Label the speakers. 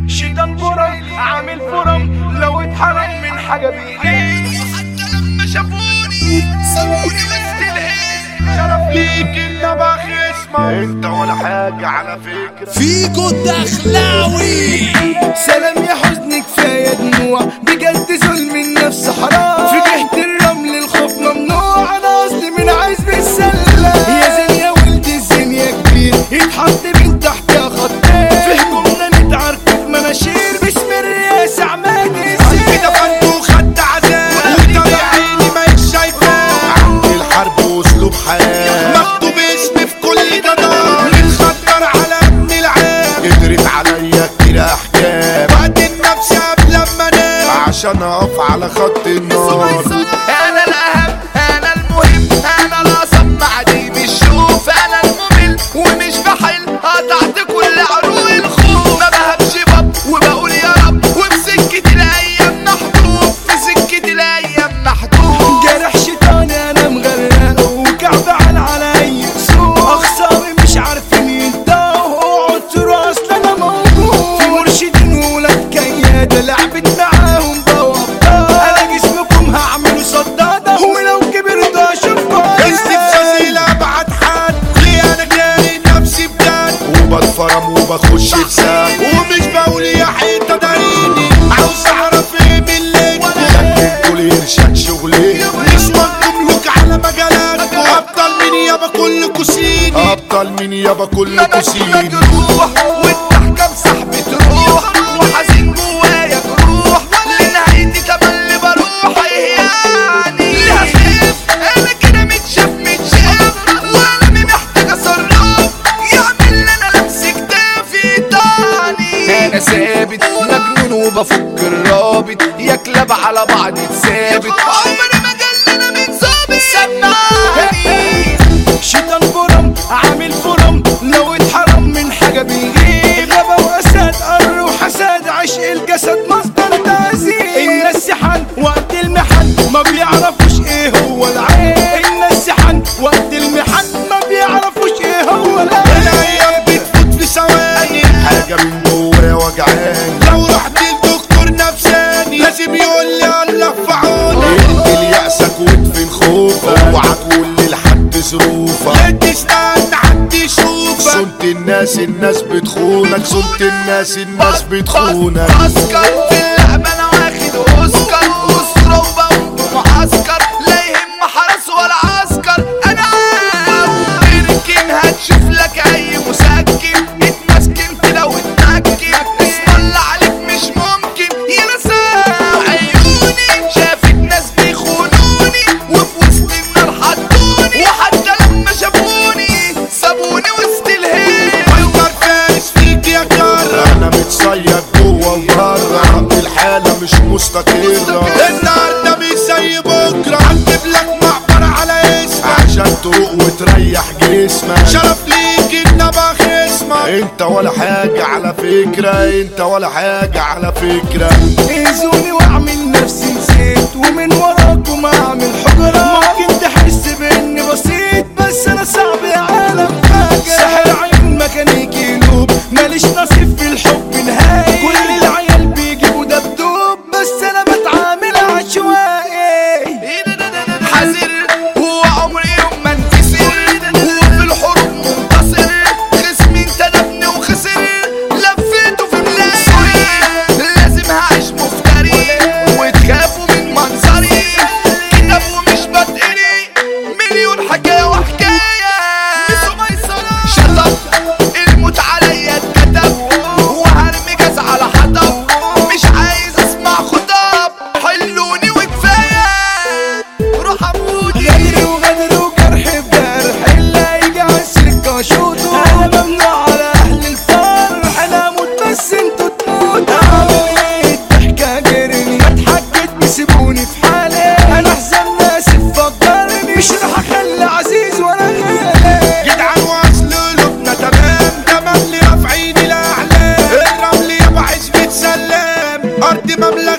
Speaker 1: شيطان برم عامل فرم لو اتحرم من حاجة بإيديه
Speaker 2: وحتى لما شافوني سابوني وسط الهيل
Speaker 1: شرف ليك انما خصمك انت ولا حاجة على فكرة
Speaker 2: فيكو الدخلاوي
Speaker 3: سلام يا حزن كفاية دموع بجد ظلم النفس حرام في جهة الرمل الخوف ممنوع انا قصدي من عزب السلة يا زين يا ولد الزين يا كبير يتحط من تحتها خطين في هجومنا نتعركب مناشير باسم الرئاسة عماد الزين
Speaker 2: كده فندو خد عذاب وطلع عيني ما شايفاه
Speaker 1: عندي الحرب واسلوب حياة
Speaker 2: مكتوب اسمي في كل جدار متخدر على ابن العام
Speaker 1: قدرت عليا كتير احكام
Speaker 2: وقت النفس قبل لما انام
Speaker 1: عشان اقف على خط النار
Speaker 2: انا الاهم انا المهم انا الاصم عديم الشوف انا الممل ومش بحل قطعت كل عروق الخوف ما بهبش باب وبقول يا رب وفي سكة الايام محطوط في سكة الايام محطوط
Speaker 3: جرح شيطاني انا مغرق وكعب على علي سوق اخصامي مش عارفين ينتهوا اقعد ترى اصل انا موجود في مرشدين وولاد كيادة لعبت معاهم بوابطة انا جسمكم هعمله صدادة ولو كبرت اشوفكم
Speaker 2: استفزازي لابعد حد ليه انا جاي نفسي بجد
Speaker 1: وبتفرم وبخش في سام
Speaker 2: ومش بقول يا حيطة داريني عاوز اعرف ايه من اللي
Speaker 1: لكن كل ارشاد شغلي
Speaker 2: نسوانكم لوك على مجالاتكم ابطال من يابا كل كوسيني
Speaker 1: ابطال من يابا كل كوسين
Speaker 2: جروح والضحكة بسحبة روح وحزين جوايا جروح لنهايتي تملي بروح يعني ليه خايف انا كده متشاف متشاف وقلبي محتاج اصرف يعمل لي انا لمس كتافي تاني انا ثابت مجنون وبفك الرابط يا كلاب على بعض اتثابت عمري ما جلنا من ظابط سمعني
Speaker 3: شيطان فرم عامل فرم لو اتحرم من حاجة بيجيب غابة وأسد قر وحسد عشق الجسد مصدر تأذيب الناس سحن وقت المحن ما بيعرفوش ايه هو العين الناس سحن وقت المحن ما بيعرفوش ايه هو العين
Speaker 2: الايام بتفوت في ثواني
Speaker 1: حاجة من جوايا وجعان
Speaker 2: لو رحت لدكتور نفساني لازم يقول لي الله في عوني
Speaker 1: اقتل يأسك وادفن خوفك اوعى تقول لحد ظروفك
Speaker 2: انت استنى حد يشوفك
Speaker 1: صنت الناس الناس بتخونك صنت الناس الناس بتخونك
Speaker 2: اسكر في اللعبة انا واخد اوسكار اسرة وبوت معسكر لا يهم حرس ولا عسكر انا عاو اركن هتشوف لك اي مسكن اتمسكن كده واتمكن اسم الله عليك مش ممكن ينساو عيوني شافت ناس بيخونوني وفي وسط النار حطوني وحتى لما شافوني سابوني وسط الهيل فيوكر فارس فيك يا كرة
Speaker 1: انا متصيد جوه وبره عند الحالة مش مستقرة
Speaker 2: النهارده مش زي بكره هكتب لك معبر على اسمك
Speaker 1: عشان تروق وتريح جسمك
Speaker 2: شرف ليك انما خصمك
Speaker 1: انت ولا حاجة على فكرة انت ولا حاجة على فكرة
Speaker 3: اذوني واعمل نفسي نسيت ومن وراكم اعمل حجرة ممكن تحس باني بسيط بس انا صعب يا عالم فاجر سحر عيون مكاني قلوب ماليش نصيب في الحب نهائي كل العيال بيجيبوا دبدوب بس انا بتعامل عشوائي
Speaker 2: حذر هو عمري يوم ما انكسر وفي الحروب منتصر خصمي انتدبني وخسر لفيته في بلادي لازم هعيش مفتري وتخافوا من منظري كتاب ومش بتقري مليون حكايه وحكايه شطب الموت عليا اتكتب وهرمي جاز على حطب مش عايز اسمع خطاب حلوني وكفايه روح اموت
Speaker 3: غدر وغدر وجرح بجرح اللي يجي على السكة واشوطه انا ممنوع على اهل الفرح انا اموت بس انتوا تموتوا اعمل ايه الضحكة جرني بتحجج بيسيبوني في حالي انا احزن ناس فكرني مش راح اخلي عزيز ولا غالي
Speaker 2: جدعان واصل قلوبنا تمام تمام اللي رافعين الاعلام الرمل يابا عزبة سلام ارض مملكة